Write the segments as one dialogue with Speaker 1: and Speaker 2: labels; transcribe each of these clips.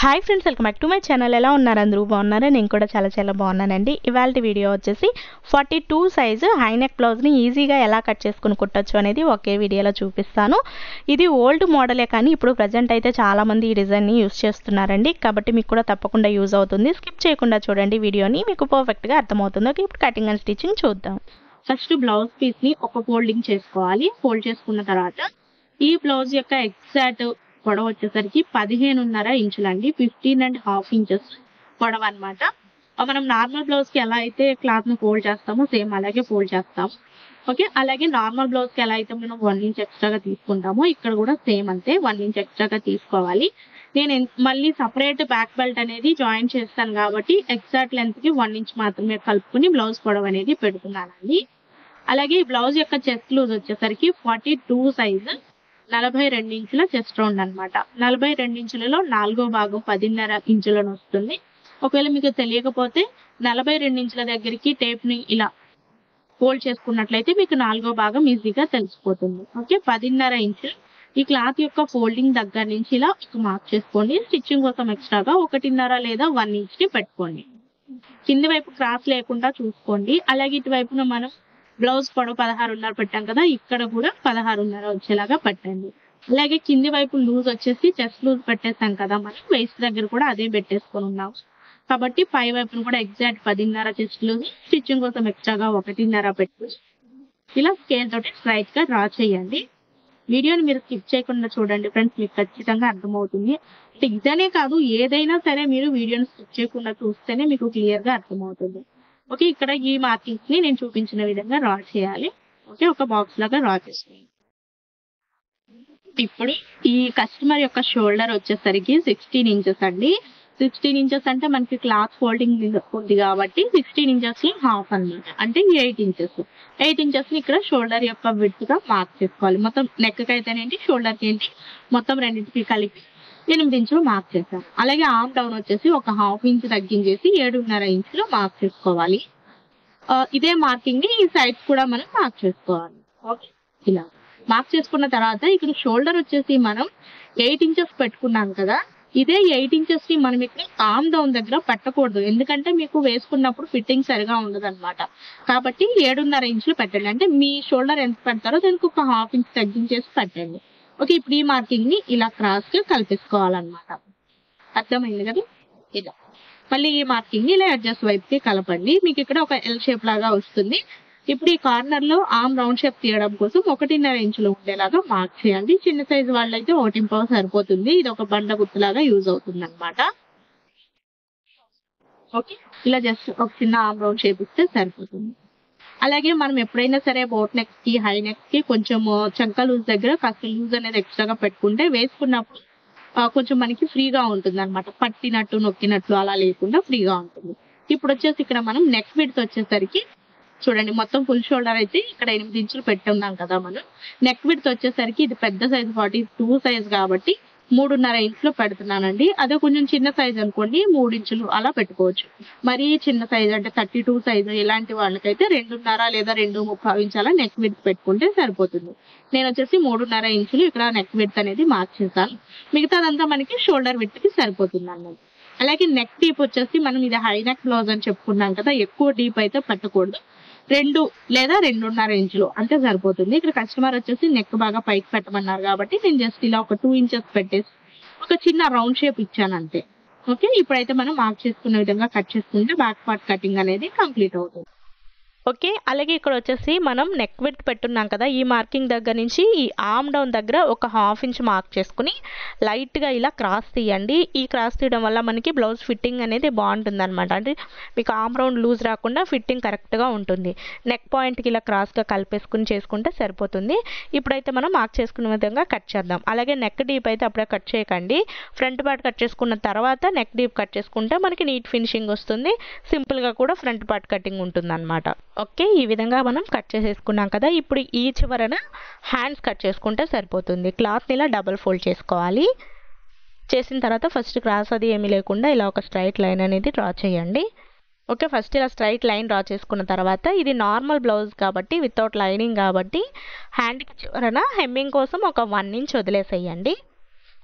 Speaker 1: hi friends welcome back to my channel ఎలా ఉన్నారు అందరూ బాగున్నారా నేను కూడా చాలా చాలా బాగున్నానండి ఇవాళ వీడియో వచ్చేసి ఫార్టీ టూ సైజు హైనెక్ బ్లౌజ్ని ఈజీగా ఎలా కట్ చేసుకుని కుట్టచ్చు అనేది ఒకే వీడియోలో చూపిస్తాను ఇది ఓల్డ్ మోడలే కానీ ఇప్పుడు ప్రజెంట్ అయితే చాలామంది ఈ డిజైన్ని యూస్ చేస్తున్నారండి కాబట్టి మీకు కూడా తప్పకుండా యూజ్ అవుతుంది స్కిప్ చేయకుండా చూడండి వీడియోని మీకు పర్ఫెక్ట్గా అర్థమవుతుంది ఓకే ఇప్పుడు కటింగ్ అండ్ స్టిచ్చింగ్ చూద్దాం ఫస్ట్ బ్లౌజ్ పీస్ని ఒక ఫోల్డింగ్ చేసుకోవాలి ఫోల్డ్ చేసుకున్న తర్వాత ఈ బ్లౌజ్ యొక్క ఎగ్జాక్ట్ పొడవ వచ్చేసరికి పదిహేనున్నర ఇంచులండి ఫిఫ్టీన్ అండ్ హాఫ్ ఇంచెస్ పొడవ అనమాట మనం నార్మల్ బ్లౌజ్ కి ఎలా అయితే క్లాత్ ను ఫోల్డ్ చేస్తామో సేమ్ అలాగే ఫోల్డ్ చేస్తాం ఓకే అలాగే నార్మల్ బ్లౌజ్ కి ఎలా అయితే మనం వన్ ఇంచ్ ఎక్స్ట్రాగా తీసుకుంటామో ఇక్కడ కూడా సేమ్ అంతే వన్ ఇంచ్ ఎక్స్ట్రాగా తీసుకోవాలి నేను ఎన్- మళ్ళీ సపరేట్ బ్యాక్ బెల్ట్ అనేది జాయిన్ చేస్తాను కాబట్టి ఎగ్జాక్ట్ లెంత్ కి వన్ ఇంచ్ మాత్రమే కలుపుకుని బ్లౌజ్ పొడవ అనేది పెడుతున్నానండి అలాగే ఈ బ్లౌజ్ యొక్క చెస్ట్ లూజ్ వచ్చేసరికి ఫార్టీ టూ సైజ్ నలభై రెండు ఇంచుల చెస్ట్ రౌండ్ అన్నమాట నలభై రెండు ఇంచులలో నాలుగో భాగం పదిన్నర ఇంచులను వస్తుంది ఒకవేళ మీకు తెలియకపోతే నలభై రెండు ఇంచుల దగ్గరికి టేప్ ని ఇలా ఫోల్డ్ చేసుకున్నట్లయితే మీకు నాలుగో భాగం ఈజీగా తెలిసిపోతుంది ఓకే పదిన్నర ఇంచులు ఈ క్లాత్ యొక్క ఫోల్డింగ్ దగ్గర నుంచి ఇలా ఒక మార్క్ చేసుకోండి స్టిచ్చింగ్ కోసం ఎక్స్ట్రాగా ఒకటిన్నర లేదా వన్ ఇంచ్ ని పెట్టుకోండి కింది వైపు క్రాస్ లేకుండా చూసుకోండి అలాగే ఇటువైపున మనం బ్లౌజ్ పొడవు పదహారున్నర పెట్టాం కదా ఇక్కడ కూడా పదహారున్నర వచ్చేలాగా పెట్టండి అలాగే కింది వైపు లూజ్ వచ్చేసి చెస్ట్ లూజ్ పెట్టేస్తాం కదా మనం వేస్ట్ దగ్గర కూడా అదే పెట్టేసుకొని ఉన్నాం కాబట్టి పై వైపున కూడా ఎగ్జాక్ట్ పదిన్నర చెస్ట్ లూజ్ స్టిచ్చింగ్ కోసం ఎక్స్ట్రాగా ఒకటిన్నర పెట్టు ఇలా స్కేల్ తోటి స్ట్రైట్ గా డ్రా చేయండి వీడియోని మీరు స్కిప్ చేయకుండా చూడండి ఫ్రెండ్స్ మీకు ఖచ్చితంగా అర్థమవుతుంది అంటే ఇదనే కాదు ఏదైనా సరే మీరు వీడియోని స్కిప్ చేయకుండా చూస్తేనే మీకు క్లియర్ గా అర్థమవుతుంది ఓకే ఇక్కడ ఈ మార్కింగ్స్ ని నేను చూపించిన విధంగా డ్రా చేయాలి ఓకే ఒక బాక్స్ లాగా డ్రా చేసుకోండి ఇప్పుడు ఈ కస్టమర్ యొక్క షోల్డర్ వచ్చేసరికి సిక్స్టీన్ ఇంచెస్ అండి సిక్స్టీన్ ఇంచెస్ అంటే మనకి క్లాత్ ఫోల్డింగ్ ఉంది కాబట్టి సిక్స్టీన్ ఇంచెస్ హాఫ్ అన్నమాట అంటే ఎయిట్ ఇంచెస్ ఎయిట్ ఇంచెస్ ని ఇక్కడ షోల్డర్ యొక్క విడ్త్ గా మార్క్ చేసుకోవాలి మొత్తం నెక్ కి అయితేనేంటి షోల్డర్ కి ఏంటి మొత్తం రెండింటికి కలిపి ఎనిమిది ఇంచులు మార్క్ చేశాను అలాగే ఆర్మ్ డౌన్ వచ్చేసి ఒక హాఫ్ ఇంచ్ తగ్గించేసి ఏడున్నర ఇంచులు మార్క్ చేసుకోవాలి ఆ, ఇదే మార్కింగ్ ని ఈ సైడ్స్ కూడా మనం మార్క్ చేసుకోవాలి ఓకే ఇలా మార్క్ చేసుకున్న తర్వాత ఇక్కడ షోల్డర్ వచ్చేసి మనం ఎయిట్ ఇంచెస్ పెట్టుకున్నాం కదా ఇదే ఎయిట్ ఇంచెస్ ని మనం ఇక్కడ ఆర్మ్ డౌన్ దగ్గర పెట్టకూడదు ఎందుకంటే మీకు వేసుకున్నప్పుడు ఫిట్టింగ్ సరిగా ఉండదు అనమాట కాబట్టి ఏడున్నర ఇంచులు పెట్టండి అంటే మీ షోల్డర్ ఎంత పెడతారో దానికి ఒక హాఫ్ ఇంచ్ తగ్గించేసి పెట్టండి ఓకే ఇప్పుడు ఈ మార్కింగ్ ని ఇలా క్రాస్ గా కలిపేసుకోవాలన్నమాట అర్థమైంది కదా ఇలా మళ్ళీ ఈ మార్కింగ్ ని ఇలా అడ్జస్ట్ వైపుకి కలపండి మీకు ఇక్కడ ఒక ఎల్ షేప్ లాగా వస్తుంది ఇప్పుడు ఈ కార్నర్ లో ఆమ్ రౌండ్ షేప్ తీయడం కోసం ఒకటిన్నర ఇంచులు ఉండేలాగా మార్క్ చేయండి చిన్న సైజు వాళ్ళైతే ఒకటి పావు సరిపోతుంది ఇది ఒక బండ గుర్తులాగా యూజ్ అవుతుంది అనమాట ఓకే ఇలా జస్ట్ ఒక చిన్న ఆమ్ రౌండ్ షేప్ ఇస్తే సరిపోతుంది అలాగే మనం ఎప్పుడైనా సరే బోట్ నెక్స్ కి హై నెక్స్ కి కొంచెం చంక లూజ్ దగ్గర కాస్త లూజ్ అనేది ఎక్స్ట్రాగా పెట్టుకుంటే వేసుకున్నప్పుడు ఆ, కొంచెం మనకి ఫ్రీగా ఉంటుంది అనమాట పట్టినట్టు నొక్కినట్లు అలా లేకుండా ఫ్రీగా ఉంటుంది ఇప్పుడు వచ్చేసి ఇక్కడ మనం నెక్ విడ్త్ వచ్చేసరికి చూడండి మొత్తం ఫుల్ షోల్డర్ అయితే ఇక్కడ ఎనిమిది ఇంచులు పెట్టున్నాం కదా మనం నెక్ విడ్త్ వచ్చేసరికి ఇది పెద్ద సైజ్ ఫార్టీ టూ సైజ్ కాబట్టి మూడున్నర ఇంచులు పెడుతున్నానండి అదే కొంచెం చిన్న సైజ్ అనుకోండి మూడు ఇంచులు అలా పెట్టుకోవచ్చు మరీ చిన్న సైజ్ అంటే థర్టీ టూ సైజ్ ఇలాంటి వాళ్ళకైతే రెండున్నర లేదా రెండు ముప్పై ఇంచాల నెక్ విడ్త్ పెట్టుకుంటే సరిపోతుంది నేను వచ్చేసి మూడున్నర ఇంచులు ఇక్కడ నెక్ విడ్త్ అనేది మార్క్ చేశాను మిగతాదంతా మనకి షోల్డర్ విడ్త్ కి సరిపోతుంది అన్నది అలాగే నెక్ డీప్ వచ్చేసి మనం ఇది హై నెక్ బ్లౌజ్ అని చెప్పుకున్నాం కదా ఎక్కువ డీప్ అయితే పెట్టకూడదు రెండు లేదా రెండున్నర ఇంచులు అంటే సరిపోతుంది ఇక్కడ కస్టమర్ వచ్చేసి నెక్ బాగా పైకి పెట్టమన్నారు కాబట్టి నేను జస్ట్ ఇలా ఒక టూ ఇంచెస్ పెట్టేసి ఒక చిన్న రౌండ్ షేప్ ఇచ్చాను అంతే ఓకే ఇప్పుడైతే మనం మార్క్ చేసుకునే విధంగా కట్ చేసుకుంటే బ్యాక్ పార్ట్ కటింగ్ అనేది కంప్లీట్ అవుతుంది ఓకే అలాగే ఇక్కడ వచ్చేసి మనం నెక్ విడ్త్ పెట్టున్నాం కదా ఈ మార్కింగ్ దగ్గర నుంచి ఈ ఆర్మ్ డౌన్ దగ్గర ఒక హాఫ్ ఇంచ్ మార్క్ చేసుకుని లైట్గా ఇలా క్రాస్ తీయండి ఈ క్రాస్ తీయడం వల్ల మనకి బ్లౌజ్ ఫిట్టింగ్ అనేది బాగుంటుంది అనమాట అంటే మీకు ఆర్మ్ రౌండ్ లూజ్ రాకుండా ఫిట్టింగ్ కరెక్ట్గా ఉంటుంది నెక్ పాయింట్కి ఇలా క్రాస్గా కలిపేసుకుని చేసుకుంటే సరిపోతుంది ఇప్పుడైతే మనం మార్క్ చేసుకునే విధంగా కట్ చేద్దాం అలాగే నెక్ డీప్ అయితే అప్పుడే కట్ చేయకండి ఫ్రంట్ పార్ట్ కట్ చేసుకున్న తర్వాత నెక్ డీప్ కట్ చేసుకుంటే మనకి నీట్ ఫినిషింగ్ వస్తుంది సింపుల్గా కూడా ఫ్రంట్ పార్ట్ కటింగ్ ఉంటుంది అనమాట ఓకే ఈ విధంగా మనం కట్ చేసేసుకున్నాం కదా ఇప్పుడు ఈ చివరన హ్యాండ్స్ కట్ చేసుకుంటే సరిపోతుంది క్లాత్ని ఇలా డబల్ ఫోల్డ్ చేసుకోవాలి చేసిన తర్వాత ఫస్ట్ క్రాస్ అది ఏమీ లేకుండా ఇలా ఒక స్ట్రైట్ లైన్ అనేది డ్రా చేయండి ఓకే ఫస్ట్ ఇలా స్ట్రైట్ లైన్ డ్రా చేసుకున్న తర్వాత ఇది నార్మల్ బ్లౌజ్ కాబట్టి వితౌట్ లైనింగ్ కాబట్టి హ్యాండ్కి చివరన హెమ్మింగ్ కోసం ఒక వన్ ఇంచ్ వదిలేసేయండి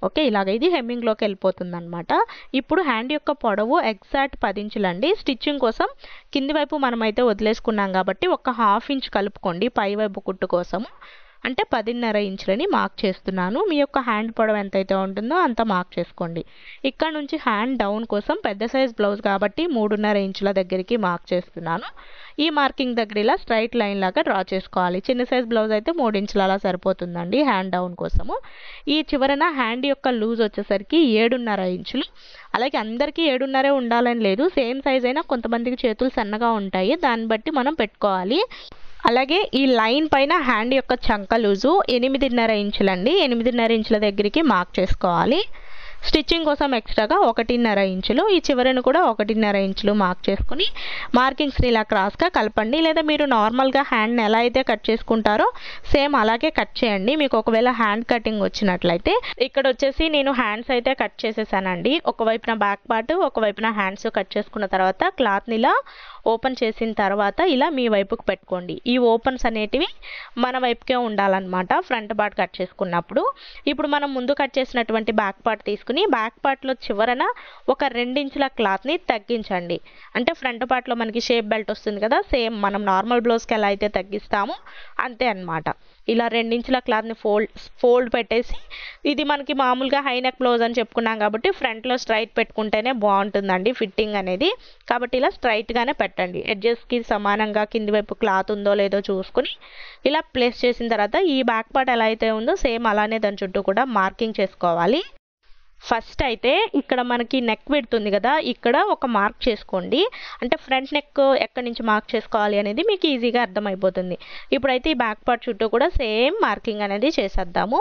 Speaker 1: ఓకే ఇలాగ ఇది హెమ్మింగ్లోకి వెళ్ళిపోతుంది అనమాట ఇప్పుడు హ్యాండ్ యొక్క పొడవు ఎగ్జాక్ట్ పది ఇంచులండి స్టిచ్చింగ్ కోసం కింది వైపు మనమైతే వదిలేసుకున్నాం కాబట్టి ఒక హాఫ్ ఇంచ్ కలుపుకోండి పై వైపు కుట్టు కోసము అంటే పదిన్నర ఇంచులని మార్క్ చేస్తున్నాను మీ యొక్క హ్యాండ్ పొడవు ఎంతైతే ఉంటుందో అంత మార్క్ చేసుకోండి ఇక్కడ నుంచి హ్యాండ్ డౌన్ కోసం పెద్ద సైజ్ బ్లౌజ్ కాబట్టి మూడున్నర ఇంచుల దగ్గరికి మార్క్ చేస్తున్నాను ఈ మార్కింగ్ దగ్గర ఇలా స్ట్రైట్ లైన్ లాగా డ్రా చేసుకోవాలి చిన్న సైజ్ బ్లౌజ్ అయితే మూడు ఇంచులు అలా సరిపోతుందండి హ్యాండ్ డౌన్ కోసము ఈ చివరన హ్యాండ్ యొక్క లూజ్ వచ్చేసరికి ఏడున్నర ఇంచులు అలాగే అందరికీ ఏడున్నరే ఉండాలని లేదు సేమ్ సైజ్ అయినా కొంతమందికి చేతులు సన్నగా ఉంటాయి దాన్ని బట్టి మనం పెట్టుకోవాలి అలాగే ఈ లైన్ పైన హ్యాండ్ యొక్క చంక లూజు ఎనిమిదిన్నర ఇంచులండి ఎనిమిదిన్నర ఇంచుల దగ్గరికి మార్క్ చేసుకోవాలి స్టిచ్చింగ్ కోసం ఎక్స్ట్రాగా ఒకటిన్నర ఇంచులు ఈ చివరను కూడా ఒకటిన్నర ఇంచులు మార్క్ చేసుకుని మార్కింగ్స్ని ఇలా క్రాస్గా కలపండి లేదా మీరు నార్మల్గా హ్యాండ్ని ఎలా అయితే కట్ చేసుకుంటారో సేమ్ అలాగే కట్ చేయండి మీకు ఒకవేళ హ్యాండ్ కటింగ్ వచ్చినట్లయితే ఇక్కడ వచ్చేసి నేను హ్యాండ్స్ అయితే కట్ చేసేసానండి ఒకవైపున బ్యాక్ పార్ట్ ఒకవైపున హ్యాండ్స్ కట్ చేసుకున్న తర్వాత క్లాత్ని ఇలా ఓపెన్ చేసిన తర్వాత ఇలా మీ వైపుకు పెట్టుకోండి ఈ ఓపెన్స్ అనేటివి మన వైపుకే ఉండాలన్నమాట ఫ్రంట్ పార్ట్ కట్ చేసుకున్నప్పుడు ఇప్పుడు మనం ముందు కట్ చేసినటువంటి బ్యాక్ పార్ట్ తీసుకుని బ్యాక్ పార్ట్లో చివరన ఒక రెండించుల క్లాత్ని తగ్గించండి అంటే ఫ్రంట్ పార్ట్లో మనకి షేప్ బెల్ట్ వస్తుంది కదా సేమ్ మనం నార్మల్ బ్లౌజ్కి ఎలా అయితే తగ్గిస్తామో అంతే అన్నమాట ఇలా రెండించుల క్లాత్ని ఫోల్డ్ ఫోల్డ్ పెట్టేసి ఇది మనకి మామూలుగా హై నెక్ బ్లౌజ్ అని చెప్పుకున్నాం కాబట్టి ఫ్రంట్లో స్ట్రైట్ పెట్టుకుంటేనే బాగుంటుందండి ఫిట్టింగ్ అనేది కాబట్టి ఇలా స్ట్రైట్గానే పెట్టండి ఎడ్జెస్కి సమానంగా కింది వైపు క్లాత్ ఉందో లేదో చూసుకుని ఇలా ప్లేస్ చేసిన తర్వాత ఈ బ్యాక్ పార్ట్ ఎలా అయితే ఉందో సేమ్ అలానే దాని చుట్టూ కూడా మార్కింగ్ చేసుకోవాలి ఫస్ట్ అయితే ఇక్కడ మనకి నెక్ పెడుతుంది కదా ఇక్కడ ఒక మార్క్ చేసుకోండి అంటే ఫ్రంట్ నెక్ ఎక్కడి నుంచి మార్క్ చేసుకోవాలి అనేది మీకు ఈజీగా అర్థమైపోతుంది ఇప్పుడైతే ఈ బ్యాక్ పార్ట్ చుట్టూ కూడా సేమ్ మార్కింగ్ అనేది చేసేద్దాము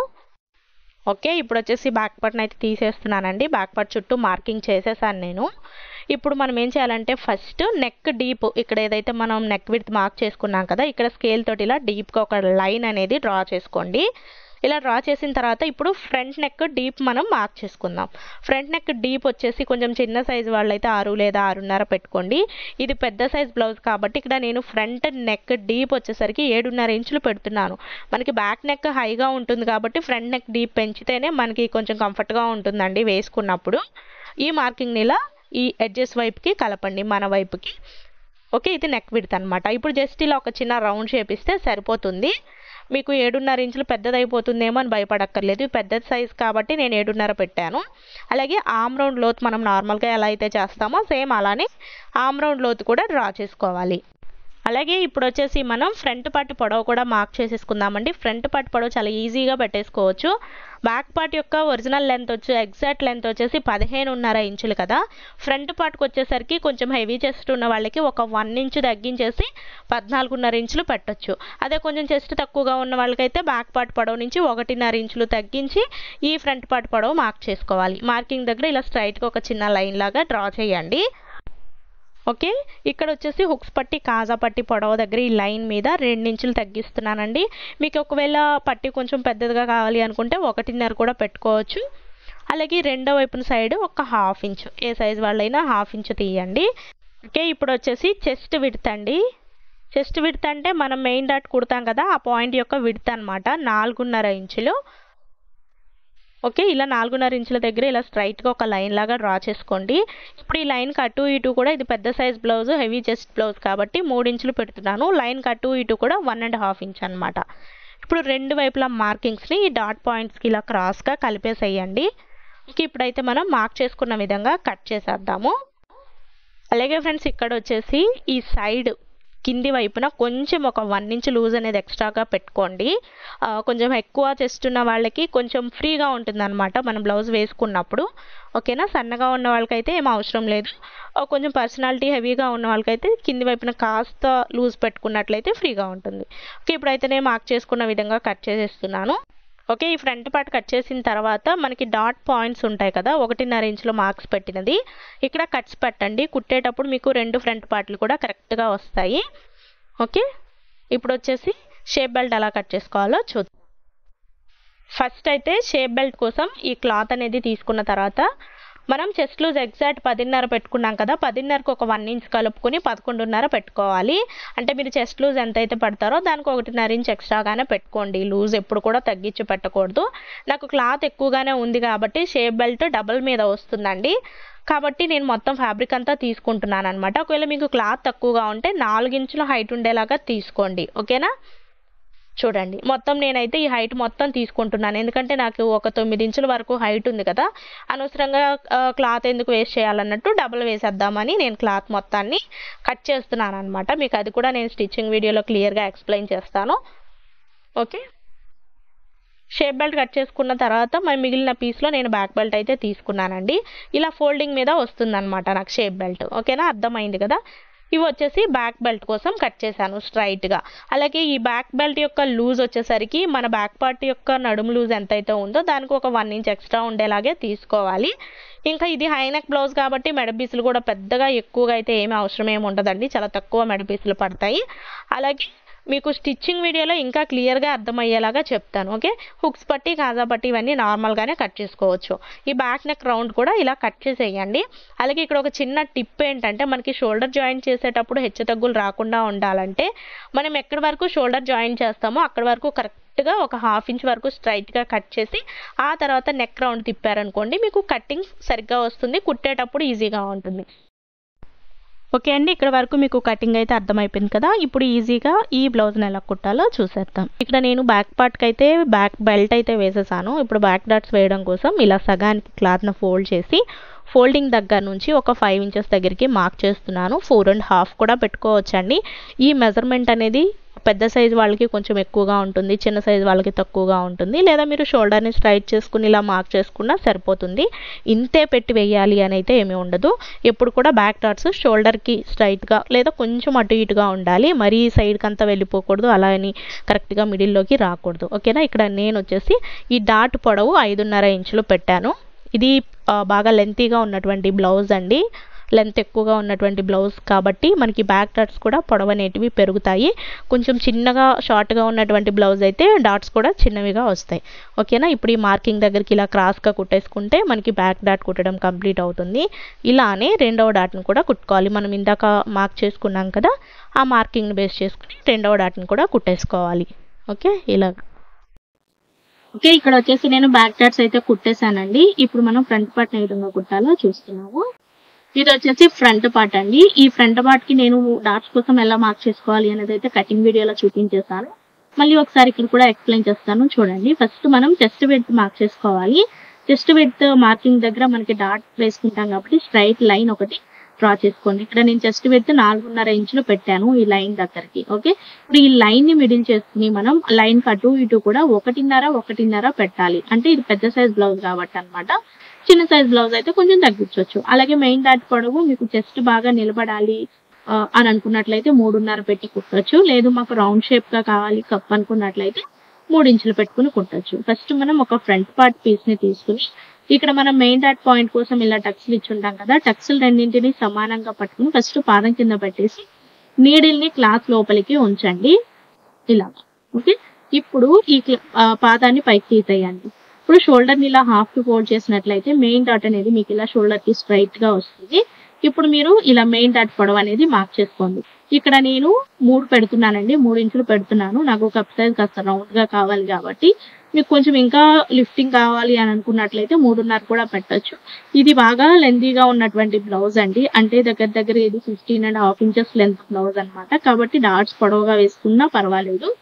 Speaker 1: ఓకే ఇప్పుడు వచ్చేసి బ్యాక్ పార్ట్ని అయితే తీసేస్తున్నానండి బ్యాక్ పార్ట్ చుట్టూ మార్కింగ్ చేసేసాను నేను ఇప్పుడు మనం ఏం చేయాలంటే ఫస్ట్ నెక్ డీప్ ఇక్కడ ఏదైతే మనం నెక్ విత్ మార్క్ చేసుకున్నాం కదా ఇక్కడ స్కేల్ తోటి ఇలా డీప్గా ఒక లైన్ అనేది డ్రా చేసుకోండి ఇలా డ్రా చేసిన తర్వాత ఇప్పుడు ఫ్రంట్ నెక్ డీప్ మనం మార్క్ చేసుకుందాం ఫ్రంట్ నెక్ డీప్ వచ్చేసి కొంచెం చిన్న సైజు వాళ్ళైతే ఆరు లేదా ఆరున్నర పెట్టుకోండి ఇది పెద్ద సైజ్ బ్లౌజ్ కాబట్టి ఇక్కడ నేను ఫ్రంట్ నెక్ డీప్ వచ్చేసరికి ఏడున్నర ఇంచులు పెడుతున్నాను మనకి బ్యాక్ నెక్ హైగా ఉంటుంది కాబట్టి ఫ్రంట్ నెక్ డీప్ పెంచితేనే మనకి కొంచెం కంఫర్ట్గా ఉంటుందండి వేసుకున్నప్పుడు ఈ మార్కింగ్ని ఇలా ఈ ఎడ్జెస్ వైపుకి కలపండి మన వైపుకి ఓకే ఇది నెక్ విడత్ అనమాట ఇప్పుడు జస్ట్ ఇలా ఒక చిన్న రౌండ్ షేప్ ఇస్తే సరిపోతుంది మీకు ఏడున్నర ఇంచులు పెద్దదైపోతుందేమో అని భయపడక్కర్లేదు ఇది పెద్ద సైజ్ కాబట్టి నేను ఏడున్నర పెట్టాను అలాగే ఆమ్ రౌండ్ లోతు మనం నార్మల్గా ఎలా అయితే చేస్తామో సేమ్ అలానే ఆమ్ రౌండ్ లోతు కూడా డ్రా చేసుకోవాలి అలాగే ఇప్పుడు వచ్చేసి మనం ఫ్రంట్ పార్ట్ పొడవు కూడా మార్క్ చేసేసుకుందామండి ఫ్రంట్ పార్ట్ పొడవు చాలా ఈజీగా పెట్టేసుకోవచ్చు బ్యాక్ పార్ట్ యొక్క ఒరిజినల్ లెంత్ వచ్చి ఎగ్జాక్ట్ లెంత్ వచ్చేసి పదిహేనున్నర ఇంచులు కదా ఫ్రంట్ పార్ట్కి వచ్చేసరికి కొంచెం హెవీ చెస్ట్ ఉన్న వాళ్ళకి ఒక వన్ ఇంచ్ తగ్గించేసి పద్నాలుగున్నర ఇంచులు పెట్టొచ్చు అదే కొంచెం చెస్ట్ తక్కువగా ఉన్న వాళ్ళకైతే బ్యాక్ పార్ట్ పొడవు నుంచి ఒకటిన్నర ఇంచులు తగ్గించి ఈ ఫ్రంట్ పార్ట్ పొడవు మార్క్ చేసుకోవాలి మార్కింగ్ దగ్గర ఇలా స్ట్రైట్గా ఒక చిన్న లైన్ లాగా డ్రా చేయండి ఓకే ఇక్కడ వచ్చేసి హుక్స్ పట్టి కాజా పట్టి పొడవు దగ్గర ఈ లైన్ మీద రెండించులు తగ్గిస్తున్నానండి మీకు ఒకవేళ పట్టి కొంచెం పెద్దదిగా కావాలి అనుకుంటే ఒకటిన్నర కూడా పెట్టుకోవచ్చు అలాగే రెండో వైపున సైడ్ ఒక హాఫ్ ఇంచ్ ఏ సైజ్ వాళ్ళైనా హాఫ్ ఇంచ్ తీయండి ఓకే ఇప్పుడు వచ్చేసి చెస్ట్ విడత్ అండి చెస్ట్ విడత్ అంటే మనం మెయిన్ డాట్ కుడతాం కదా ఆ పాయింట్ యొక్క విడత్ అనమాట నాలుగున్నర ఇంచులు ఓకే ఇలా నాలుగున్నర ఇంచుల దగ్గర ఇలా స్ట్రైట్గా ఒక లైన్ లాగా డ్రా చేసుకోండి ఇప్పుడు ఈ లైన్ అటు ఇటు కూడా ఇది పెద్ద size blouse heavy chest blouse కాబట్టి మూడు ఇంచులు పెడుతున్నాను లైన్ అటు ఇటు కూడా వన్ అండ్ హాఫ్ ఇంచ్ అనమాట ఇప్పుడు రెండు వైపుల మార్కింగ్స్ని ఈ డాట్ పాయింట్స్కి ఇలా క్రాస్గా కలిపేసేయండి ఓకే ఇప్పుడైతే మనం మార్క్ చేసుకున్న విధంగా కట్ చేసేద్దాము అలాగే ఫ్రెండ్స్ ఇక్కడ వచ్చేసి ఈ సైడ్ కింది వైపున కొంచెం ఒక వన్ ఇంచ్ లూజ్ అనేది ఎక్స్ట్రాగా పెట్టుకోండి ఆ, కొంచెం ఎక్కువ చెస్ట్ ఉన్న వాళ్ళకి కొంచెం ఫ్రీగా ఉంటుంది అనమాట మనం బ్లౌజ్ వేసుకున్నప్పుడు ఓకేనా సన్నగా ఉన్న వాళ్ళకైతే ఏం అవసరం లేదు ఆ, కొంచెం పర్సనాలిటీ హెవీగా ఉన్న వాళ్ళకైతే కింది వైపున కాస్త లూజ్ పెట్టుకున్నట్లయితే ఫ్రీగా ఉంటుంది ఓకే ఇప్పుడైతే నేను మార్క్ చేసుకున్న విధంగా కట్ చేసేస్తున్నాను ఓకే ఈ ఫ్రంట్ పార్ట్ కట్ చేసిన తర్వాత మనకి డాట్ పాయింట్స్ ఉంటాయి కదా ఒకటిన్నర ఇంచులో మార్క్స్ పెట్టినది ఇక్కడ కట్స్ పెట్టండి కుట్టేటప్పుడు మీకు రెండు ఫ్రంట్ పార్ట్లు కూడా కరెక్ట్గా వస్తాయి ఓకే ఇప్పుడు వచ్చేసి షేప్ బెల్ట్ ఎలా కట్ చేసుకోవాలో చూద్దాం ఫస్ట్ అయితే షేప్ బెల్ట్ కోసం ఈ క్లాత్ అనేది తీసుకున్న తర్వాత మనం చెస్ట్ లూజ్ ఎగ్జాక్ట్ పదిన్నర పెట్టుకున్నాం కదా పదిన్నరకు ఒక వన్ ఇంచ్ కలుపుకొని పదకొండున్నర పెట్టుకోవాలి అంటే మీరు చెస్ట్ లూజ్ ఎంత అయితే పడతారో దానికి ఒకటిన్నర ఇంచ్ ఎక్స్ట్రాగానే పెట్టుకోండి లూజ్ ఎప్పుడు కూడా తగ్గించి పెట్టకూడదు నాకు క్లాత్ ఎక్కువగానే ఉంది కాబట్టి షేప్ బెల్ట్ డబల్ మీద వస్తుందండి కాబట్టి నేను మొత్తం ఫ్యాబ్రిక్ అంతా తీసుకుంటున్నాను అనమాట ఒకవేళ మీకు క్లాత్ తక్కువగా ఉంటే నాలుగు ఇంచుల హైట్ ఉండేలాగా తీసుకోండి ఓకేనా చూడండి మొత్తం నేనైతే ఈ హైట్ మొత్తం తీసుకుంటున్నాను ఎందుకంటే నాకు ఒక తొమ్మిది ఇంచుల వరకు హైట్ ఉంది కదా అనవసరంగా క్లాత్ ఎందుకు వేస్ట్ చేయాలన్నట్టు డబల్ వేసేద్దామని నేను క్లాత్ మొత్తాన్ని కట్ చేస్తున్నాను అనమాట మీకు అది కూడా నేను స్టిచ్చింగ్ వీడియోలో క్లియర్గా ఎక్స్ప్లెయిన్ చేస్తాను ఓకే షేప్ బెల్ట్ కట్ చేసుకున్న తర్వాత మరి మిగిలిన పీస్లో నేను బ్యాక్ బెల్ట్ అయితే తీసుకున్నానండి ఇలా ఫోల్డింగ్ మీద వస్తుందన్నమాట నాకు షేప్ బెల్ట్ ఓకేనా అర్థమైంది కదా ఇవి వచ్చేసి బ్యాక్ బెల్ట్ కోసం కట్ చేశాను స్ట్రైట్గా అలాగే ఈ బ్యాక్ బెల్ట్ యొక్క లూజ్ వచ్చేసరికి మన బ్యాక్ పార్ట్ యొక్క నడుము లూజ్ ఎంతైతే ఉందో దానికి ఒక వన్ ఇంచ్ ఎక్స్ట్రా ఉండేలాగే తీసుకోవాలి ఇంకా ఇది హైనెక్ బ్లౌజ్ కాబట్టి మెడపీసులు కూడా పెద్దగా ఎక్కువగా అయితే ఏమీ అవసరం ఏమి ఉండదండి చాలా తక్కువ మెడపీసులు పడతాయి అలాగే మీకు స్టిచ్చింగ్ వీడియోలో ఇంకా క్లియర్గా అర్థమయ్యేలాగా చెప్తాను ఓకే హుక్స్ పట్టి కాజా పట్టి ఇవన్నీ నార్మల్గానే కట్ చేసుకోవచ్చు ఈ బ్యాక్ నెక్ రౌండ్ కూడా ఇలా కట్ చేసేయండి అలాగే ఇక్కడ ఒక చిన్న టిప్ ఏంటంటే మనకి షోల్డర్ జాయింట్ చేసేటప్పుడు హెచ్చు తగ్గులు రాకుండా ఉండాలంటే మనం ఎక్కడి వరకు షోల్డర్ జాయింట్ చేస్తామో అక్కడి వరకు కరెక్ట్గా ఒక హాఫ్ ఇంచ్ వరకు స్ట్రైట్గా కట్ చేసి ఆ తర్వాత నెక్ రౌండ్ తిప్పారనుకోండి మీకు కట్టింగ్ సరిగ్గా వస్తుంది కుట్టేటప్పుడు ఈజీగా ఉంటుంది ఓకే అండి ఇక్కడ వరకు మీకు కటింగ్ అయితే అర్థమైపోయింది కదా ఇప్పుడు ఈజీగా ఈ బ్లౌజ్ని ఎలా కుట్టాలో చూసేద్దాం ఇక్కడ నేను బ్యాక్ పార్ట్కి అయితే బ్యాక్ బెల్ట్ అయితే వేసేసాను ఇప్పుడు బ్యాక్ డాట్స్ వేయడం కోసం ఇలా సగానికి క్లాత్ను ఫోల్డ్ చేసి ఫోల్డింగ్ దగ్గర నుంచి ఒక ఫైవ్ ఇంచెస్ దగ్గరికి మార్క్ చేస్తున్నాను ఫోర్ అండ్ హాఫ్ కూడా పెట్టుకోవచ్చండి ఈ మెజర్మెంట్ అనేది పెద్ద సైజ్ వాళ్ళకి కొంచెం ఎక్కువగా ఉంటుంది చిన్న సైజ్ వాళ్ళకి తక్కువగా ఉంటుంది లేదా మీరు షోల్డర్ని స్ట్రైట్ చేసుకుని ఇలా మార్క్ చేసుకున్నా సరిపోతుంది ఇంతే పెట్టి వేయాలి అని అయితే ఏమీ ఉండదు ఎప్పుడు కూడా బ్యాక్ డాట్స్ షోల్డర్కి స్ట్రైట్గా లేదా కొంచెం అటు ఇటుగా ఉండాలి మరీ సైడ్కి అంతా వెళ్ళిపోకూడదు అలా అని కరెక్ట్గా మిడిల్లోకి రాకూడదు ఓకేనా ఇక్కడ నేను వచ్చేసి ఈ డాట్ పొడవు ఐదున్నర ఇంచులు పెట్టాను ఇది బాగా లెంతీగా ఉన్నటువంటి బ్లౌజ్ అండి లెంత్ ఎక్కువగా ఉన్నటువంటి బ్లౌజ్ కాబట్టి మనకి బ్యాక్ డాట్స్ కూడా పొడవు అనేటివి పెరుగుతాయి కొంచెం చిన్నగా షార్ట్గా ఉన్నటువంటి బ్లౌజ్ అయితే డాట్స్ కూడా చిన్నవిగా వస్తాయి ఓకేనా ఇప్పుడు ఈ మార్కింగ్ దగ్గరికి ఇలా క్రాస్గా కుట్టేసుకుంటే మనకి బ్యాక్ డాట్ కుట్టడం కంప్లీట్ అవుతుంది ఇలానే రెండవ డాట్ను కూడా కుట్టుకోవాలి మనం ఇందాక మార్క్ చేసుకున్నాం కదా ఆ మార్కింగ్ని బేస్ చేసుకుని రెండవ డాట్ని కూడా కుట్టేసుకోవాలి ఓకే ఇలా ఓకే ఇక్కడ వచ్చేసి నేను బ్యాక్ డాట్స్ అయితే కుట్టేశానండి ఇప్పుడు మనం ఫ్రంట్ పార్ట్ ఏ విధంగా కుట్టాలో చూస్తున్నాము ఇది వచ్చేసి ఫ్రంట్ పార్ట్ అండి ఈ ఫ్రంట్ పార్ట్ కి నేను డాట్స్ కోసం ఎలా మార్క్ చేసుకోవాలి అనేది అయితే కటింగ్ వీడియోలో చూపించేస్తాను మళ్ళీ ఒకసారి ఇక్కడ కూడా ఎక్స్ప్లెయిన్ చేస్తాను చూడండి ఫస్ట్ మనం చెస్ట్ విడ్త్ మార్క్ చేసుకోవాలి చెస్ట్ విడ్త్ మార్కింగ్ దగ్గర మనకి డాట్ వేసుకుంటాం కాబట్టి స్ట్రైట్ లైన్ ఒకటి డ్రా చేసుకోండి ఇక్కడ నేను చెస్ట్ విడ్త్ నాలుగున్నర ఇంచులు పెట్టాను ఈ లైన్ దగ్గరికి ఓకే ఇప్పుడు ఈ లైన్ ని మిడిల్ చేసుకుని మనం లైన్ అటు ఇటు కూడా ఒకటిన్నర ఒకటిన్నర పెట్టాలి అంటే ఇది పెద్ద సైజ్ బ్లౌజ్ కాబట్టి అన్నమాట చిన్న సైజ్ బ్లౌజ్ అయితే కొంచెం తగ్గించవచ్చు అలాగే మెయిన్ డాట్ పొడవు మీకు చెస్ట్ బాగా నిలబడాలి ఆ, అని అనుకున్నట్లయితే మూడున్నర పెట్టి కుట్టొచ్చు లేదు మాకు రౌండ్ షేప్ గా కావాలి కప్ అనుకున్నట్లయితే మూడు ఇంచులు పెట్టుకుని కుట్టొచ్చు ఫస్ట్ మనం ఒక ఫ్రంట్ పార్ట్ పీస్ ని తీసుకుని ఇక్కడ మనం మెయిన్ డాట్ పాయింట్ కోసం ఇలా టక్స్లు ఇచ్చుంటాం కదా టక్స్లు రెండింటిని సమానంగా పట్టుకుని ఫస్ట్ పాదం కింద పెట్టేసి నీడిల్ ని క్లాత్ లోపలికి ఉంచండి ఇలా ఓకే ఇప్పుడు ఈ క్ల- ఆ, పాదాన్ని పైకి తీసేయండి ఇప్పుడు షోల్డర్ ని ఇలా హాఫ్ కి ఫోల్డ్ చేసినట్లయితే మెయిన్ డాట్ అనేది మీకు ఇలా షోల్డర్ కి స్ట్రైట్ గా వస్తుంది ఇప్పుడు మీరు ఇలా మెయిన్ డాట్ పొడవు అనేది మార్క్ చేసుకోండి ఇక్కడ నేను మూడు పెడుతున్నానండి మూడు ఇంచులు పెడుతున్నాను నాకు కప్ సైజ్ కాస్త రౌండ్ గా కావాలి కాబట్టి మీకు కొంచెం ఇంకా లిఫ్టింగ్ కావాలి అని అనుకున్నట్లయితే మూడున్నర కూడా పెట్టొచ్చు ఇది బాగా లెందీగా ఉన్నటువంటి బ్లౌజ్ అండి అంటే దగ్గర దగ్గర ఇది fifteen and half inches length blouse అన్నమాట కాబట్టి డాట్స్ పొడవుగా వేసుకున్నా పర్వాలేదు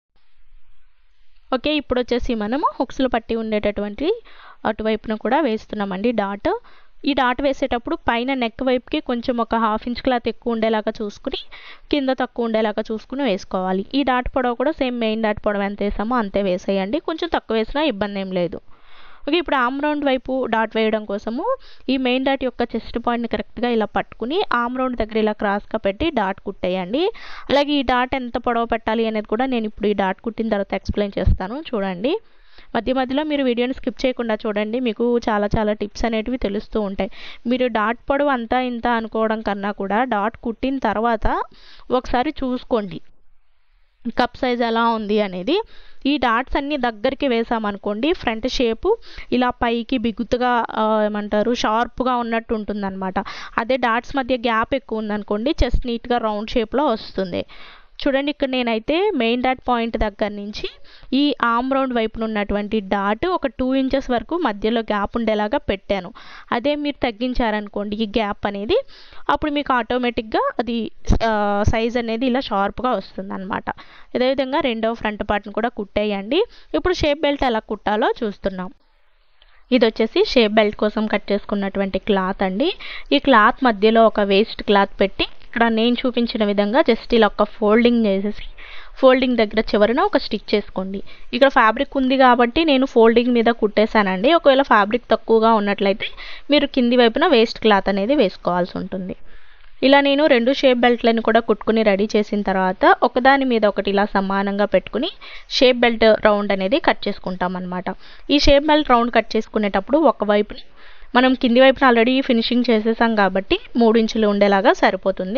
Speaker 1: ఓకే ఇప్పుడు వచ్చేసి మనము హుక్స్లు పట్టి ఉండేటటువంటి అటువైపున కూడా వేస్తున్నామండి డాట్ ఈ డాట్ వేసేటప్పుడు పైన నెక్ వైపుకి కొంచెం ఒక హాఫ్ ఇంచ్ క్లాత్ ఎక్కువ ఉండేలాగా చూసుకుని కింద తక్కువ ఉండేలాగా చూసుకుని వేసుకోవాలి ఈ డాట్ పొడవు కూడా సేమ్ మెయిన్ డాట్ పొడవు ఎంత వేసామో అంతే వేసేయండి కొంచెం తక్కువ వేసినా ఇబ్బంది ఏం లేదు ఓకే ఇప్పుడు ఆమ్ రౌండ్ వైపు డాట్ వేయడం కోసము ఈ మెయిన్ డాట్ యొక్క చెస్ట్ పాయింట్ని కరెక్ట్గా ఇలా పట్టుకుని ఆమ్ రౌండ్ దగ్గర ఇలా క్రాస్గా పెట్టి డాట్ కుట్టేయండి అలాగే ఈ డాట్ ఎంత పొడవు పెట్టాలి అనేది కూడా నేను ఇప్పుడు ఈ డాట్ కుట్టిన తర్వాత ఎక్స్ప్లెయిన్ చేస్తాను చూడండి మధ్య మధ్యలో మీరు వీడియోని స్కిప్ చేయకుండా చూడండి మీకు చాలా చాలా టిప్స్ అనేటివి తెలుస్తూ ఉంటాయి మీరు డాట్ పొడవు అంతా ఇంత అనుకోవడం కన్నా కూడా డాట్ కుట్టిన తర్వాత ఒకసారి చూసుకోండి కప్ సైజ్ ఎలా ఉంది అనేది ఈ డాట్స్ అన్ని దగ్గరికి వేసామనుకోండి ఫ్రంట్ షేపు ఇలా పైకి బిగుతుగా ఆ, ఏమంటారు షార్ప్గా ఉన్నట్టు ఉంటుందన్నమాట అదే డాట్స్ మధ్య గ్యాప్ ఎక్కువ ఉందనుకోండి చెస్ట్ నీట్గా రౌండ్ షేప్లో వస్తుంది చూడండి ఇక్కడ నేనైతే మెయిన్ డాట్ పాయింట్ దగ్గర నుంచి ఈ ఆమ్ రౌండ్ వైపున ఉన్నటువంటి డాట్ ఒక టూ ఇంచెస్ వరకు మధ్యలో గ్యాప్ ఉండేలాగా పెట్టాను అదే మీరు తగ్గించారనుకోండి ఈ గ్యాప్ అనేది అప్పుడు మీకు ఆటోమేటిక్గా అది సైజ్ అనేది ఇలా షార్ప్గా వస్తుంది అనమాట అదేవిధంగా రెండవ ఫ్రంట్ పార్ట్ని కూడా కుట్టేయండి ఇప్పుడు షేప్ బెల్ట్ ఎలా కుట్టాలో చూస్తున్నాం ఇది వచ్చేసి షేప్ బెల్ట్ కోసం కట్ చేసుకున్నటువంటి క్లాత్ అండి ఈ క్లాత్ మధ్యలో ఒక వేస్ట్ క్లాత్ పెట్టి ఇక్కడ నేను చూపించిన విధంగా జస్ట్ ఇలా ఒక ఫోల్డింగ్ చేసేసి ఫోల్డింగ్ దగ్గర చివరన ఒక స్టిచ్ చేసుకోండి ఇక్కడ ఫ్యాబ్రిక్ ఉంది కాబట్టి నేను ఫోల్డింగ్ మీద కుట్టేశానండి ఒకవేళ ఫ్యాబ్రిక్ తక్కువగా ఉన్నట్లయితే మీరు కింది వైపున వేస్ట్ క్లాత్ అనేది వేసుకోవాల్సి ఉంటుంది ఇలా నేను రెండు షేప్ బెల్ట్లను కూడా కుట్టుకుని రెడీ చేసిన తర్వాత ఒకదాని మీద ఒకటి ఇలా సమానంగా పెట్టుకుని షేప్ బెల్ట్ రౌండ్ అనేది కట్ చేసుకుంటాం అనమాట ఈ షేప్ బెల్ట్ రౌండ్ కట్ చేసుకునేటప్పుడు ఒకవైపుని మనం కింది వైపున ఆల్రెడీ ఫినిషింగ్ చేసేసాం కాబట్టి మూడు ఇంచులు ఉండేలాగా సరిపోతుంది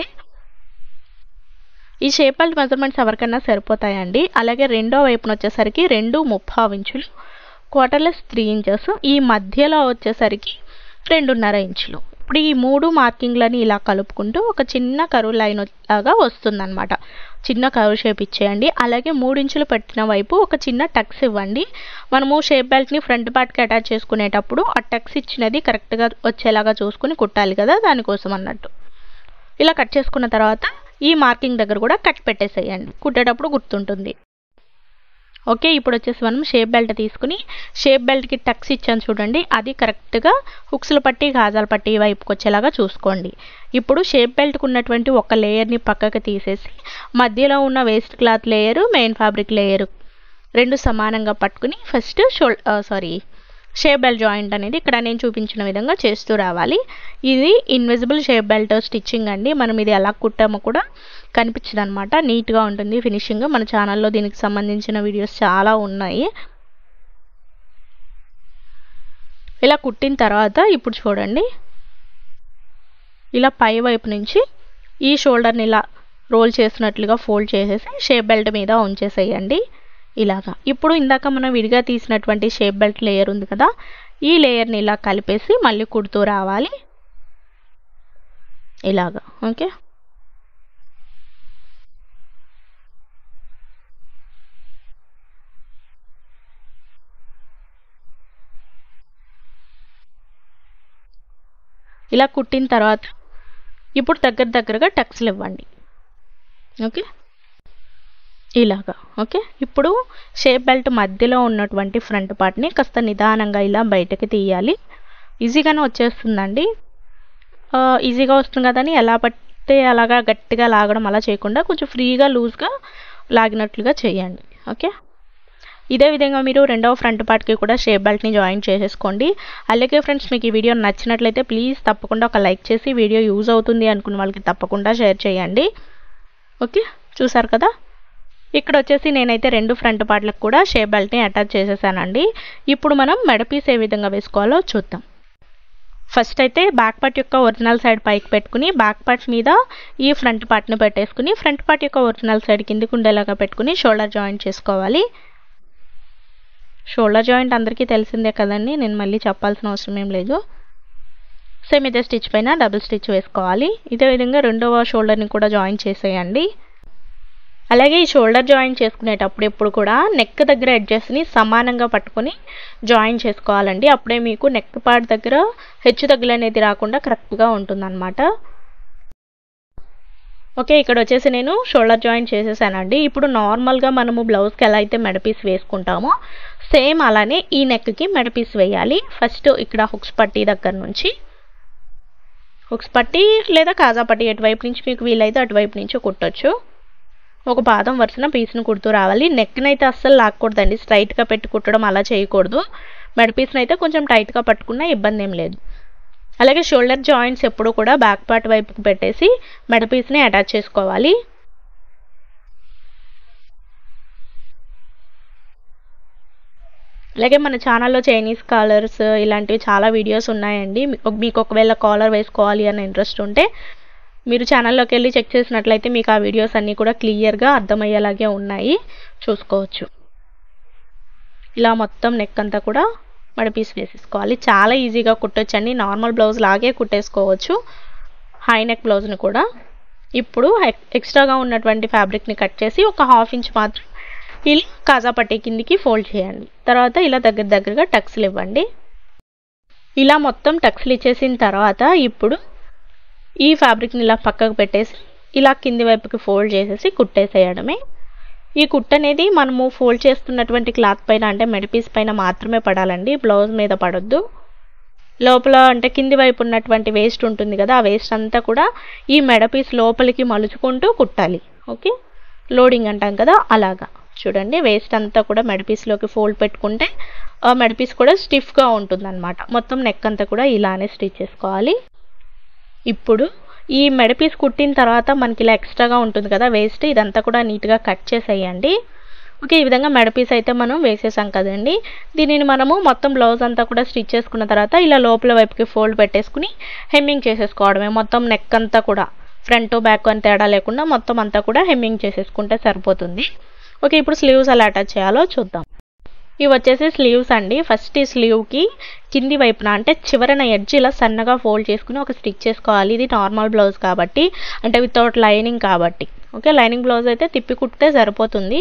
Speaker 1: ఈ షేప్ బెల్ట్ మెజర్మెంట్స్ ఎవరికైనా సరిపోతాయండి అలాగే రెండో వైపున వచ్చేసరికి రెండు ముప్పావు ఇంచులు క్వార్టర్లెస్ త్రీ ఇంచెస్ ఈ మధ్యలో వచ్చేసరికి రెండున్నర ఇంచులు ఇప్పుడు ఈ మూడు మార్కింగ్లని ఇలా కలుపుకుంటూ ఒక చిన్న కరువు లైన్ లాగా వస్తుందన్నమాట చిన్న కరువు షేప్ ఇచ్చేయండి అలాగే మూడు ఇంచులు పెట్టిన వైపు ఒక చిన్న టక్స్ ఇవ్వండి మనము షేప్ బెల్ట్ని ఫ్రంట్ పార్ట్కి అటాచ్ చేసుకునేటప్పుడు ఆ టక్స్ ఇచ్చినది కరెక్ట్గా వచ్చేలాగా చూసుకుని కుట్టాలి కదా దానికోసం అన్నట్టు ఇలా కట్ చేసుకున్న తర్వాత ఈ మార్కింగ్ దగ్గర కూడా కట్ పెట్టేసేయండి కుట్టేటప్పుడు గుర్తుంటుంది ఓకే ఇప్పుడు వచ్చేసి మనం షేప్ బెల్ట్ తీసుకుని షేప్ బెల్ట్కి టక్స్ ఇచ్చాను చూడండి అది కరెక్ట్గా హుక్స్ల పట్టి గాజాల పట్టి వైపుకి వచ్చేలాగా చూసుకోండి ఇప్పుడు షేప్ బెల్ట్కి ఉన్నటువంటి ఒక లేయర్ని పక్కకి తీసేసి మధ్యలో ఉన్న waste cloth layer main fabric layer రెండు సమానంగా పట్టుకుని ఫస్ట్ షోల్ సారీ షేప్ బెల్ట్ జాయింట్ అనేది ఇక్కడ నేను చూపించిన విధంగా చేస్తూ రావాలి ఇది ఇన్విజిబుల్ షేప్ బెల్ట్ స్టిచ్చింగ్ అండి మనం ఇది ఎలా కుట్టామో కూడా కనిపించదు అనమాట నీట్గా ఉంటుంది ఫినిషింగ్ మన ఛానల్లో దీనికి సంబంధించిన వీడియోస్ చాలా ఉన్నాయి ఇలా కుట్టిన తర్వాత ఇప్పుడు చూడండి ఇలా పై వైపు నుంచి ఈ షోల్డర్ని ఇలా రోల్ చేసినట్లుగా ఫోల్డ్ చేసేసి షేప్ బెల్ట్ మీద ఉంచేసేయండి ఇలాగా ఇప్పుడు ఇందాక మనం విడిగా తీసినటువంటి షేప్ బెల్ట్ లేయర్ ఉంది కదా ఈ లేయర్ని ఇలా కలిపేసి మళ్ళీ కుడుతూ రావాలి ఇలాగా ఓకే ఇలా కుట్టిన తర్వాత ఇప్పుడు దగ్గర దగ్గరగా టక్స్లు ఇవ్వండి ఓకే ఇలాగా ఓకే ఇప్పుడు షేప్ బెల్ట్ మధ్యలో ఉన్నటువంటి ఫ్రంట్ పార్ట్ని కాస్త నిదానంగా ఇలా బయటకి తీయాలి ఈజీగానే వచ్చేస్తుందండి ఆ, ఈజీగా వస్తుంది కదని ఎలా పడితే అలాగా గట్టిగా లాగడం అలా చేయకుండా కొంచెం ఫ్రీగా లూజ్గా లాగినట్లుగా చేయండి ఓకే ఇదే విధంగా మీరు రెండవ ఫ్రంట్ పార్ట్కి కూడా షేప్ బెల్ట్ని జాయిన్ చేసేసుకోండి అలాగే ఫ్రెండ్స్ మీకు ఈ వీడియో నచ్చినట్లయితే ప్లీజ్ తప్పకుండా ఒక లైక్ చేసి వీడియో యూజ్ అవుతుంది అనుకున్న వాళ్ళకి తప్పకుండా షేర్ చేయండి ఓకే చూసారు కదా ఇక్కడ వచ్చేసి నేనైతే రెండు ఫ్రంట్ పార్ట్లకు కూడా షేప్ బెల్ట్ని అటాచ్ చేసేసానండి ఇప్పుడు మనం మెడ పీస్ ఏ విధంగా వేసుకోవాలో చూద్దాం ఫస్ట్ అయితే బ్యాక్ పార్ట్ యొక్క ఒరిజినల్ సైడ్ పైకి పెట్టుకుని బ్యాక్ పార్ట్ మీద ఈ ఫ్రంట్ పార్ట్ని పెట్టేసుకుని ఫ్రంట్ పార్ట్ యొక్క ఒరిజినల్ సైడ్ కిందికి ఉండేలాగా పెట్టుకుని షోల్డర్ జాయింట్ చేసుకోవాలి షోల్డర్ జాయింట్ అందరికీ తెలిసిందే కదండి నేను మళ్ళీ చెప్పాల్సిన అవసరం ఏం లేదు సేమ్ ఇదే స్టిచ్ పైన డబుల్ స్టిచ్ వేసుకోవాలి ఇదే విధంగా రెండవ షోల్డర్ని కూడా జాయిన్ చేసేయండి అలాగే ఈ షోల్డర్ జాయిన్ చేసుకునేటప్పుడు ఎప్పుడు కూడా నెక్ దగ్గర ఎడ్జెస్ని సమానంగా పట్టుకొని జాయిన్ చేసుకోవాలండి అప్పుడే మీకు నెక్ పార్ట్ దగ్గర హెచ్చు తగ్గులు అనేది రాకుండా కరెక్ట్గా ఉంటుందన్నమాట ఓకే ఇక్కడ వచ్చేసి నేను షోల్డర్ జాయిన్ చేసేసానండి ఇప్పుడు నార్మల్గా మనము బ్లౌజ్కి ఎలా అయితే మెడపీస్ వేసుకుంటామో సేమ్ అలానే ఈ నెక్కి మెడపీస్ వేయాలి ఫస్ట్ ఇక్కడ హుక్స్ పట్టీ దగ్గర నుంచి హుక్స్ పట్టీ లేదా కాజా పట్టీ ఎటువైపు నుంచి మీకు వీలైతే అటువైపు నుంచి కుట్టొచ్చు ఒక పాదం వరుసన పీస్ను కుడుతూ రావాలి నెక్ని అయితే అస్సలు లాక్కూడదండి స్ట్రైట్గా పెట్టి కుట్టడం అలా చేయకూడదు మెడ పీస్ని అయితే కొంచెం టైట్గా పట్టుకున్నా ఇబ్బంది ఏం లేదు అలాగే షోల్డర్ జాయింట్స్ ఎప్పుడు కూడా బ్యాక్ పార్ట్ వైపుకి పెట్టేసి మెడ పీస్ని అటాచ్ చేసుకోవాలి అలాగే మన ఛానల్లో చైనీస్ కాలర్స్ ఇలాంటివి చాలా వీడియోస్ ఉన్నాయండి మీ- మీకు ఒకవేళ కాలర్ వేసుకోవాలి అన్న ఇంట్రెస్ట్ ఉంటే మీరు ఛానల్లోకి వెళ్ళి చెక్ చేసినట్లయితే మీకు ఆ వీడియోస్ అన్నీ కూడా క్లియర్గా అర్థమయ్యేలాగే ఉన్నాయి చూసుకోవచ్చు ఇలా మొత్తం నెక్ అంతా కూడా మడిపీస్ వేసేసుకోవాలి చాలా ఈజీగా కుట్టొచ్చండి నార్మల్ బ్లౌజ్ లాగే కుట్టేసుకోవచ్చు హై నెక్ బ్లౌజ్ని కూడా ఇప్పుడు ఎక్స్ట్రాగా ఉన్నటువంటి ఫ్యాబ్రిక్ని కట్ చేసి ఒక హాఫ్ ఇంచ్ మాత్రం ఇలా కాజా పట్టీ కిందికి ఫోల్డ్ చేయండి తర్వాత ఇలా దగ్గర దగ్గరగా టక్స్లు ఇవ్వండి ఇలా మొత్తం టక్స్లు ఇచ్చేసిన తర్వాత ఇప్పుడు ఈ ఫ్యాబ్రిక్ని ఇలా పక్కకు పెట్టేసి ఇలా కింది వైపుకి ఫోల్డ్ చేసేసి కుట్టేసేయడమే ఈ కుట్ అనేది మనము ఫోల్డ్ చేస్తున్నటువంటి క్లాత్ పైన అంటే మెడిపీస్ పైన మాత్రమే పడాలండి బ్లౌజ్ మీద పడొద్దు లోపల అంటే కింది వైపు ఉన్నటువంటి వేస్ట్ ఉంటుంది కదా ఆ వేస్ట్ అంతా కూడా ఈ మెడపీస్ లోపలికి మలుచుకుంటూ కుట్టాలి ఓకే లోడింగ్ అంటాం కదా అలాగా చూడండి వేస్ట్ అంతా కూడా మెడపీస్లోకి ఫోల్డ్ పెట్టుకుంటే ఆ మెడపీస్ కూడా స్టిఫ్గా ఉంటుందన్నమాట మొత్తం నెక్ అంతా కూడా ఇలానే స్టిచ్ చేసుకోవాలి ఇప్పుడు ఈ మెడపీస్ కుట్టిన తర్వాత మనకి ఇలా ఎక్స్ట్రాగా ఉంటుంది కదా వేస్ట్ ఇదంతా కూడా నీట్గా కట్ చేసేయండి ఓకే ఈ విధంగా మెడపీస్ అయితే మనం వేసేసాం కదండి దీనిని మనము మొత్తం బ్లౌజ్ అంతా కూడా స్టిచ్ చేసుకున్న తర్వాత ఇలా లోపల వైపుకి ఫోల్డ్ పెట్టేసుకుని హెమ్మింగ్ చేసేసుకోవడమే మొత్తం నెక్ అంతా కూడా ఫ్రంట్ బ్యాక్ అని తేడా లేకుండా మొత్తం అంతా కూడా హెమ్మింగ్ చేసేసుకుంటే సరిపోతుంది ఓకే ఇప్పుడు స్లీవ్స్ ఎలా అటాచ్ చేయాలో చూద్దాం ఇవి వచ్చేసి స్లీవ్స్ అండి ఫస్ట్ ఈ స్లీవ్కి కింది వైపున అంటే చివరన ఎడ్జ్ ఇలా సన్నగా ఫోల్డ్ చేసుకుని ఒక స్టిచ్ చేసుకోవాలి ఇది నార్మల్ బ్లౌజ్ కాబట్టి అంటే వితౌట్ లైనింగ్ కాబట్టి ఓకే లైనింగ్ బ్లౌజ్ అయితే తిప్పి కుట్టితే సరిపోతుంది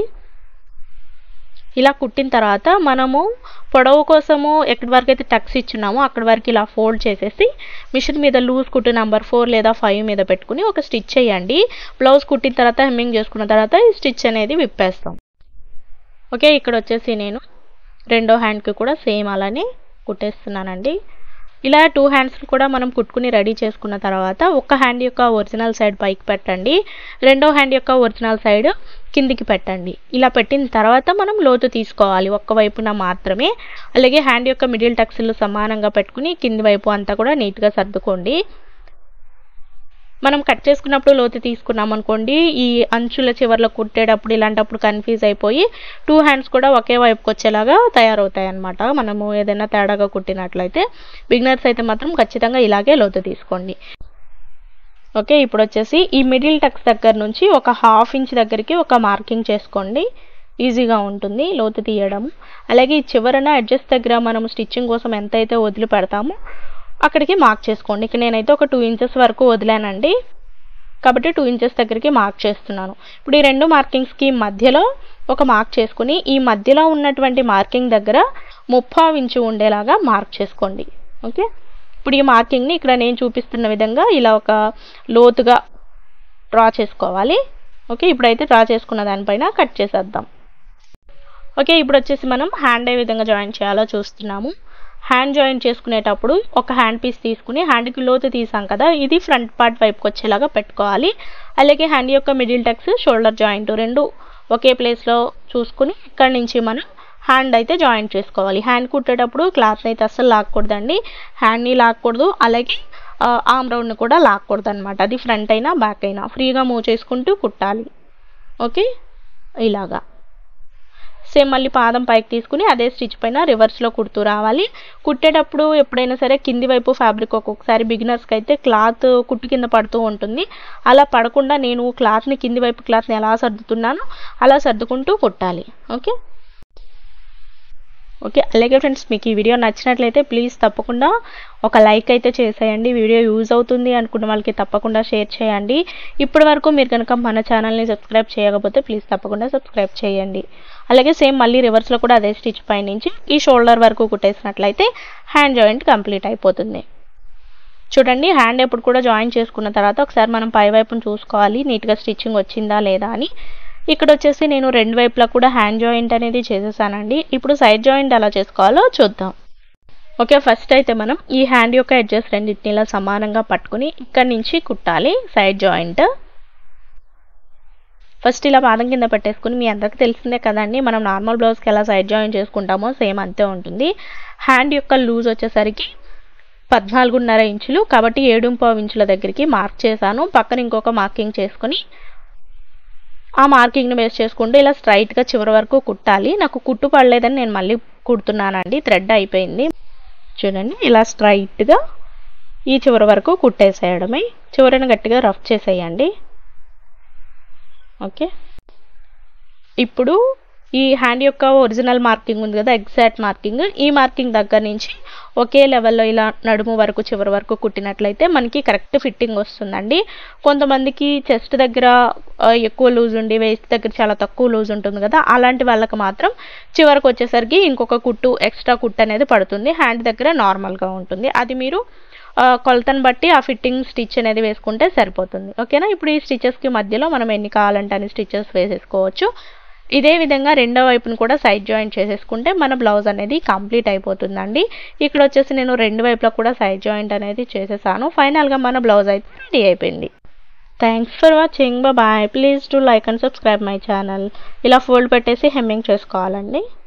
Speaker 1: ఇలా కుట్టిన తర్వాత మనము పొడవు కోసము ఎక్కడి వరకు అయితే టక్స్ ఇచ్చున్నామో అక్కడి వరకు ఇలా ఫోల్డ్ చేసేసి మిషన్ మీద లూజ్ కుట్టు నెంబర్ ఫోర్ లేదా ఫైవ్ మీద పెట్టుకుని ఒక స్టిచ్ చేయండి బ్లౌజ్ కుట్టిన తర్వాత హెమ్మింగ్ చేసుకున్న తర్వాత ఈ స్టిచ్ అనేది విప్పేస్తాం ఓకే ఇక్కడ వచ్చేసి నేను రెండో హ్యాండ్కి కూడా సేమ్ అలానే కుట్టేస్తున్నానండి ఇలా టూ హ్యాండ్స్ కూడా మనం కుట్టుకుని రెడీ చేసుకున్న తర్వాత ఒక హ్యాండ్ యొక్క ఒరిజినల్ సైడ్ పైకి పెట్టండి రెండో హ్యాండ్ యొక్క ఒరిజినల్ సైడ్ కిందికి పెట్టండి ఇలా పెట్టిన తర్వాత మనం లోతు తీసుకోవాలి ఒక్క వైపున మాత్రమే అలాగే హ్యాండ్ యొక్క మిడిల్ టక్స్లు సమానంగా పెట్టుకుని కింది వైపు అంతా కూడా నీట్గా సర్దుకోండి మనం కట్ చేసుకున్నప్పుడు లోతు తీసుకున్నాం అనుకోండి ఈ అంచుల చివర్లో కుట్టేటప్పుడు ఇలాంటప్పుడు కన్ఫ్యూజ్ అయిపోయి టూ హ్యాండ్స్ కూడా ఒకే వైపుకి వచ్చేలాగా తయారవుతాయి అన్నమాట మనము ఏదైనా తేడాగా కుట్టినట్లయితే బిగినర్స్ అయితే మాత్రం ఖచ్చితంగా ఇలాగే లోతు తీసుకోండి ఓకే ఇప్పుడు వచ్చేసి ఈ మిడిల్ టక్స్ దగ్గర నుంచి ఒక హాఫ్ ఇంచ్ దగ్గరికి ఒక మార్కింగ్ చేసుకోండి ఈజీగా ఉంటుంది లోతు తీయడం అలాగే ఈ చివరన అడ్జస్ట్ దగ్గర మనం స్టిచ్చింగ్ కోసం ఎంతైతే వదిలి పెడతామో అక్కడికి మార్క్ చేసుకోండి ఇక నేనైతే ఒక టూ ఇంచెస్ వరకు వదిలానండి కాబట్టి టూ ఇంచెస్ దగ్గరికి మార్క్ చేస్తున్నాను ఇప్పుడు ఈ రెండు మార్కింగ్స్కి మధ్యలో ఒక మార్క్ చేసుకుని ఈ మధ్యలో ఉన్నటువంటి మార్కింగ్ దగ్గర ముప్పావు ఇంచు ఉండేలాగా మార్క్ చేసుకోండి ఓకే ఇప్పుడు ఈ మార్కింగ్ని ఇక్కడ నేను చూపిస్తున్న విధంగా ఇలా ఒక లోతుగా డ్రా చేసుకోవాలి ఓకే ఇప్పుడైతే డ్రా చేసుకున్న దానిపైన కట్ చేసేద్దాం ఓకే ఇప్పుడు వచ్చేసి మనం హ్యాండ్ ఏ విధంగా జాయిన్ చేయాలో చూస్తున్నాము హ్యాండ్ జాయిన్ చేసుకునేటప్పుడు ఒక హ్యాండ్ పీస్ తీసుకుని హ్యాండ్కి లోతు తీసాం కదా ఇది ఫ్రంట్ పార్ట్ వైపుకి వచ్చేలాగా పెట్టుకోవాలి అలాగే హ్యాండ్ యొక్క మిడిల్ టక్స్ షోల్డర్ జాయింట్ రెండు ఒకే ప్లేస్లో చూసుకుని ఇక్కడ నుంచి మనం హ్యాండ్ అయితే జాయింట్ చేసుకోవాలి హ్యాండ్ కుట్టేటప్పుడు క్లాత్ అయితే అస్సలు లాక్కూడదండి హ్యాండ్ని లాక్కూడదు అలాగే ఆమ్ రౌండ్ని కూడా లాక్కూడదు అనమాట అది ఫ్రంట్ అయినా బ్యాక్ అయినా ఫ్రీగా మూవ్ చేసుకుంటూ కుట్టాలి ఓకే ఇలాగా సేమ్ మళ్ళీ పాదం పైకి తీసుకుని అదే స్టిచ్ పైన రివర్స్లో కుడుతూ రావాలి కుట్టేటప్పుడు ఎప్పుడైనా సరే కింది వైపు ఫ్యాబ్రిక్ ఒక్కొక్కసారి బిగినర్స్కి అయితే క్లాత్ కుట్టు కింద పడుతూ ఉంటుంది అలా పడకుండా నేను క్లాత్ని కింది వైపు క్లాత్ని ఎలా సర్దుతున్నానో అలా సర్దుకుంటూ కుట్టాలి ఓకే ఓకే అలాగే ఫ్రెండ్స్ మీకు ఈ వీడియో నచ్చినట్లయితే ప్లీజ్ తప్పకుండా ఒక లైక్ అయితే చేసేయండి వీడియో యూజ్ అవుతుంది అనుకున్న వాళ్ళకి తప్పకుండా షేర్ చేయండి ఇప్పటి వరకు మీరు కనుక మన ఛానల్ని సబ్స్క్రైబ్ చేయకపోతే ప్లీజ్ తప్పకుండా సబ్స్క్రైబ్ చేయండి అలాగే సేమ్ మళ్ళీ రివర్స్లో కూడా అదే స్టిచ్ పై నుంచి ఈ షోల్డర్ వరకు కుట్టేసినట్లయితే హ్యాండ్ జాయింట్ కంప్లీట్ అయిపోతుంది చూడండి హ్యాండ్ ఎప్పుడు కూడా జాయిన్ చేసుకున్న తర్వాత ఒకసారి మనం పై వైపును చూసుకోవాలి నీట్గా స్టిచ్చింగ్ వచ్చిందా లేదా అని ఇక్కడ వచ్చేసి నేను రెండు వైపులా కూడా హ్యాండ్ జాయింట్ అనేది చేసేసానండి ఇప్పుడు సైడ్ జాయింట్ ఎలా చేసుకోవాలో చూద్దాం ఓకే ఫస్ట్ అయితే మనం ఈ హ్యాండ్ యొక్క ఎడ్జెస్ రెండింటిని ఇలా సమానంగా పట్టుకుని ఇక్కడి నుంచి కుట్టాలి సైడ్ జాయింట్ ఫస్ట్ ఇలా పాదం కింద పెట్టేసుకుని మీ అందరికీ తెలిసిందే కదండి మనం నార్మల్ బ్లౌజ్కి ఎలా సైడ్ జాయిన్ చేసుకుంటామో సేమ్ అంతే ఉంటుంది హ్యాండ్ యొక్క లూజ్ వచ్చేసరికి పద్నాలుగున్నర ఇంచులు కాబట్టి ఏడు పావు ఇంచుల దగ్గరికి మార్క్ చేశాను పక్కన ఇంకొక మార్కింగ్ చేసుకుని ఆ మార్కింగ్ని బేస్ చేసుకుంటూ ఇలా స్ట్రైట్గా చివరి వరకు కుట్టాలి నాకు కుట్టు పడలేదని నేను మళ్ళీ కుడుతున్నానండి థ్రెడ్ అయిపోయింది చూడండి ఇలా స్ట్రైట్గా ఈ చివరి వరకు కుట్టేసేయడమే చివరిని గట్టిగా రఫ్ చేసేయండి ఓకే ఇప్పుడు ఈ హ్యాండ్ యొక్క ఒరిజినల్ మార్కింగ్ ఉంది కదా ఎగ్జాక్ట్ మార్కింగ్ ఈ మార్కింగ్ దగ్గర నుంచి ఒకే లెవెల్లో ఇలా నడుము వరకు చివరి వరకు కుట్టినట్లయితే మనకి కరెక్ట్ ఫిట్టింగ్ వస్తుందండి కొంతమందికి చెస్ట్ దగ్గర ఆ, ఎక్కువ లూజ్ ఉండి వేస్ట్ దగ్గర చాలా తక్కువ లూజ్ ఉంటుంది కదా అలాంటి వాళ్ళకి మాత్రం చివరికి వచ్చేసరికి ఇంకొక కుట్టు ఎక్స్ట్రా కుట్టు అనేది పడుతుంది హ్యాండ్ దగ్గర నార్మల్గా ఉంటుంది అది మీరు ఆ, కొలతను బట్టి ఆ ఫిట్టింగ్ స్టిచ్ అనేది వేసుకుంటే సరిపోతుంది ఓకేనా ఇప్పుడు ఈ స్టిచెస్కి మధ్యలో మనం ఎన్ని కావాలంటే అన్ని స్టిచెస్ వేసేసుకోవచ్చు ఇదే విధంగా రెండో వైపును కూడా సైడ్ జాయింట్ చేసేసుకుంటే మన బ్లౌజ్ అనేది కంప్లీట్ అయిపోతుందండి ఇక్కడ వచ్చేసి నేను రెండు వైపులా కూడా సైడ్ జాయింట్ అనేది చేసేసాను ఫైనల్గా మన బ్లౌజ్ అయితే రెడీ అయిపోయింది thanks for watching bye please to like and subscribe my channel ఇలా ఫోల్డ్ పెట్టేసి హెమ్మింగ్ చేసుకోవాలండి